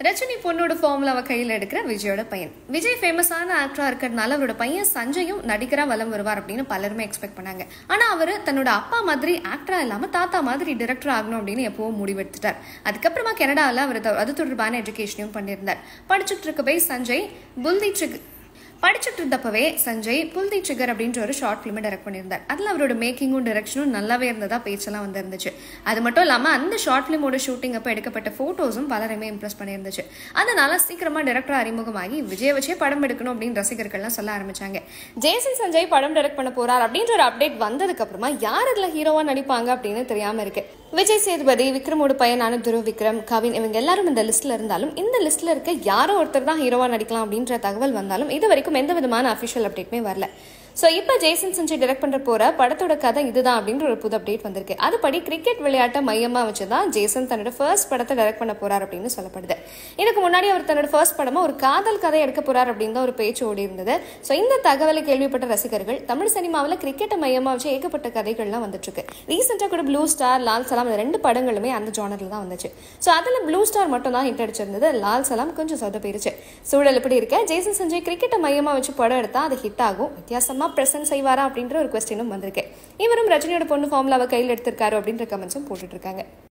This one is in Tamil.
ரஜினி பொண்ணோட ஃபார்முலா அவ கையில் எடுக்கிற விஜயோட பையன் விஜய் ஃபேமஸான ஆக்டரா இருக்கிறதுனால அவரோட பையன் சஞ்சயும் நடிகரா வலம் வருவார் அப்படின்னு பலருமே எக்ஸ்பெக்ட் பண்ணாங்க ஆனா அவர் தன்னோட அப்பா மாதிரி ஆக்டரா இல்லாம தாத்தா மாதிரி டிரெக்டர் ஆகணும் அப்படின்னு எப்பவும் முடிவெடுத்துட்டார் அதுக்கப்புறமா கனடாவில் அவர் த- அது தொடர்பான எஜுகேஷனையும் பண்ணியிருந்தார் படிச்சுட்டு இருக்கப்பே சஞ்சய் புல்தி ட்ரிக் படிச்சுட்டு இருந்தப்பவே சஞ்சய் புல்தி ட்ரிகர் அப்படின்ற ஒரு ஷார்ட் ஃபிலிமை டைரக்ட் பண்ணியிருந்தார் அதில் அவரோட மேக்கிங்கும் டைரக்ஷனும் நல்லாவே இருந்ததா பேச்செல்லாம் வந்துருந்துச்சு அது மட்டும் இல்லாமல் அந்த ஷார்ட் ஃபிலிமோட ஷூட்டிங் அப்போ எடுக்கப்பட்ட ஃபோட்டோஸும் பலருமே இம்ப்ரெஸ் பண்ணியிருந்துச்சு அதனால சீக்கிரமா டைரக்டர் அறிமுகமாகி விஜய் வச்சே படம் எடுக்கணும் அப்படின்னு ரசிகர்கள்லாம் சொல்ல ஆரம்பிச்சாங்க ஜேசன் சஞ்சய் படம் டைரக்ட் பண்ண போறார் அப்படின்ற ஒரு அப்டேட் வந்ததுக்கு அப்புறமா யார் அதில் ஹீரோவா நடிப்பாங்க அப்படின்னு தெரியாம இருக்கு விஜய் சேதுபதி விக்ரமோட பையனான துருவ் விக்ரம் கவின் இவங்க எல்லாரும் இந்த லிஸ்ட்ல இருந்தாலும் இந்த லிஸ்ட்ல இருக்க யாரோ ஒருத்தர் தான் ஹீரோவா நடிக்கலாம் அப்படின்ற தகவல் வந்தாலும் இது வரைக்கும் எந்த விதமான அஃபிஷியல் அப்டேட்டுமே வரல ஸோ இப்போ ஜேசன் சஞ்சய் டைரக்ட் பண்ற போற படத்தோட கதை இதுதான் அப்படின்ற ஒரு புது அப்டேட் வந்திருக்கு அதுபடி கிரிக்கெட் விளையாட்டை மையமா வச்சு தான் ஜேசன் தன்னோட ஃபர்ஸ்ட் படத்தை டைரக்ட் பண்ண போறார் அப்படின்னு சொல்லப்படுது இதுக்கு முன்னாடி அவர் தன்னோட ஃபர்ஸ்ட் படமா ஒரு காதல் கதை எடுக்க போறார் அப்படின்னு தான் ஒரு பேச்சு ஓடி இருந்தது ஸோ இந்த தகவலை கேள்விப்பட்ட ரசிகர்கள் தமிழ் சினிமாவில் கிரிக்கெட்டை மையமா வச்சு ஏகப்பட்ட கதைகள்லாம் வந்துட்டு இருக்கு ரீசெண்டாக கூட ப்ளூ ஸ்டார் லால் சலாம் இந்த ரெண்டு படங்களுமே அந்த ஜானரில் தான் வந்துச்சு ஸோ அதில் ப்ளூ ஸ்டார் மட்டும் தான் ஹிட் அடிச்சிருந்தது லால் சலாம் கொஞ்சம் சொதப்பிருச்சு சூழல் இப்படி இருக்க ஜேசன் சஞ்சய் கிரிக்கெட்டை மையமா வச்சு படம் எடுத்தா அது ஹிட் ஆகும் வித்தியாசமா பிரசன்ட் செய்வாரா அப்படின்ற ஒரு கொஸ்டினும் வந்திருக்கு இவரும் ரஜினியோட பொண்ணு ஃபார்முலாவை கையில் எடுத்திருக்காரு அப்படின்ற கமெண்ட்ஸும் போட்டுட்டு இருக்காங்க